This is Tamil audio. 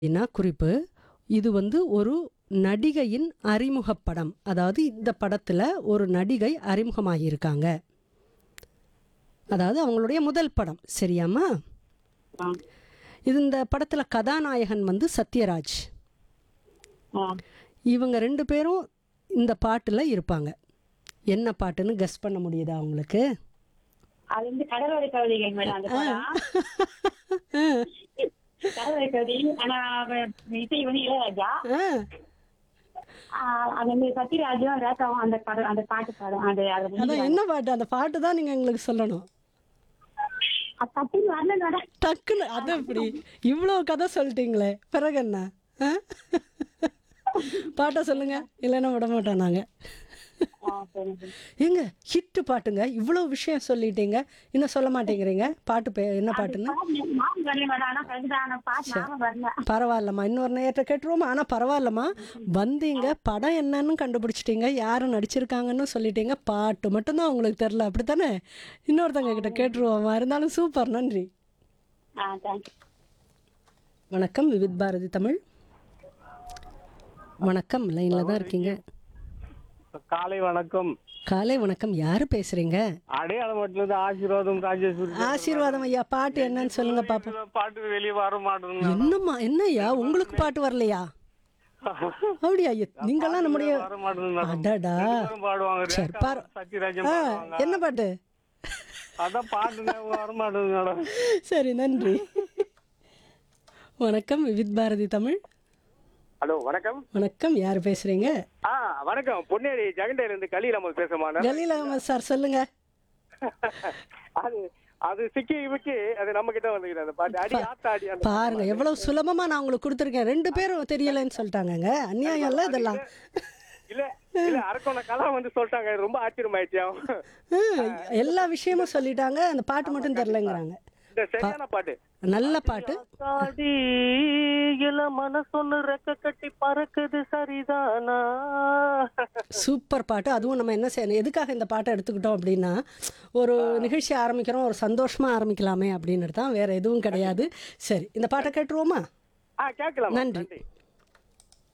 என்ன குறிப்பு இது வந்து ஒரு நடிகையின் அறிமுகப் படம் அதாவது இந்த படத்தில் ஒரு நடிகை அறிமுகமாகியிருக்காங்க அதாவது அவங்களுடைய முதல் படம் சரியாம்மா ஆ இது இந்த படத்தில் கதாநாயகன் வந்து சத்யராஜ் ஆ இவங்க ரெண்டு பேரும் இந்த பாட்டில் இருப்பாங்க என்ன பாட்டுன்னு கெஸ் பண்ண முடியுதா உங்களுக்கு அது வந்து கடலோர கவிதைகள் மேடம் அந்த படம் கடலோர கவிதை ஆனா அவ- இசை வந்து இளையராஜா ஆ ஆ, அது வந்து சத்யராஜும் ரேகாவும் அந்த படம் அந்த பாட்டு பாடும் அது அது வந்து அதான் என்ன பாட்டு அந்த பாட்டு தான் நீங்கள் எங்களுக்கு சொல்லணும் அது சத்தியம் வரல மேடம் டக்குன்னு அது எப்படி இவ்வளோ கதை சொல்லிட்டீங்களே பிறகு என்ன ஆ? பாட்டை சொல்லுங்க இல்லைன்னா விட மாட்டோம் நாங்கள் ஆ, சரி, சரி. ஏங்க ஹிட்டு பாட்டுங்க இவ்வளோ விஷயம் சொல்லிட்டீங்க இன்னும் சொல்ல மாட்டேங்கிறீங்க பாட்டு பே என்ன பாட்டுன்னு பாட்டு ஞாபகம் வரல மேடம் ஆனா கவிதை ஆனா பாட்டு ஞாபகம் வரல பரவாயில்லம்மா இன்னொரு நேரத்தை கேட்டுருவோமா ஆனால் பரவாயில்லம்மா வந்தீங்க படம் என்னன்னு கண்டுபிடிச்சிட்டீங்க யாரும் நடிச்சிருக்காங்கன்னு சொல்லிட்டீங்க பாட்டு மட்டும்தான் உங்களுக்கு தெரில அப்படித்தானே இன்னொருத்தங்க கிட்ட கேட்டுருவோமா இருந்தாலும் சூப்பர் நன்றி ஆ தேங்க்யூ வணக்கம் விவித் பாரதி தமிழ் வணக்கம் லைனில் தான் இருக்கீங்க காலை வணக்கம் காலை வணக்கம் யார் பேசுறீங்க அடையாளம் மட்டும் ஆசீர்வாதம் ராஜேஸ்வரி ஆசீர்வாதம் ஐயா பாட்டு என்னன்னு சொல்லுங்க பாப்போம் பாட்டு வெளியே வர மாட்டேங்குது என்னம்மா என்னய்யா உங்களுக்கு பாட்டு வரலையா அப்படியா ஐயா நீங்கெல்லாம் நம்முடைய வர மாட்டேங்குது அடடா பாடுவாங்க சரி ரேகா, பாரு சத்யராஜன் ஆ பாடுவாங்க என்ன பாட்டு அதான் பாட்டு ஞாபகம் வர மாட்டேங்குது மேடம் சரி நன்றி வணக்கம் விவித் பாரதி தமிழ் ஹலோ வணக்கம் வணக்கம் யார் பேசுறீங்க ஆ வணக்கம் பொன்னேரி ஜெகண்டையில இருந்து கலீல் அமர் பேசுறமான ஜலீல் அகமது சார் சொல்லுங்க அது அது சிக்கி விக்கி அது நம்ம கிட்ட வந்துக்கிற அந்த பாட்டு அடி ஆத்தா அடி அந்த பாருங்க எவ்வளவு சுலபமா நான் உங்களுக்கு கொடுத்துருக்கேன் ரெண்டு பேரும் தெரியலைன்னு சொல்லிட்டாங்கங்க அநியாயம் இல்ல இதெல்லாம் இல்ல இல்ல அரக்கோண கலா வந்து சொல்லிட்டாங்க ரொம்ப ஆச்சரியமாயிடுச்சு ஹம், எல்லா விஷயமும் சொல்லிட்டாங்க அந்த பாட்டு மட்டும் தெரிலங்கிறாங்க இந்த சரியான பாட்டு நல்ல பாட்டு காடி இள மனசொன்னு ரெக்க கட்டி பறக்குது சரிதானா சூப்பர் பாட்டு அதுவும் நம்ம என்ன செய்யணும் எதுக்காக இந்த பாட்டை எடுத்துக்கிட்டோம் அப்படின்னா ஒரு நிகழ்ச்சி ஆரம்பிக்கிறோம் ஒரு சந்தோஷமா ஆரம்பிக்கலாமே அப்படின்னு தான் வேற எதுவும் கிடையாது சரி இந்த பாட்டை கேட்டுருவோமா ஆ கேட்கலாம் நன்றி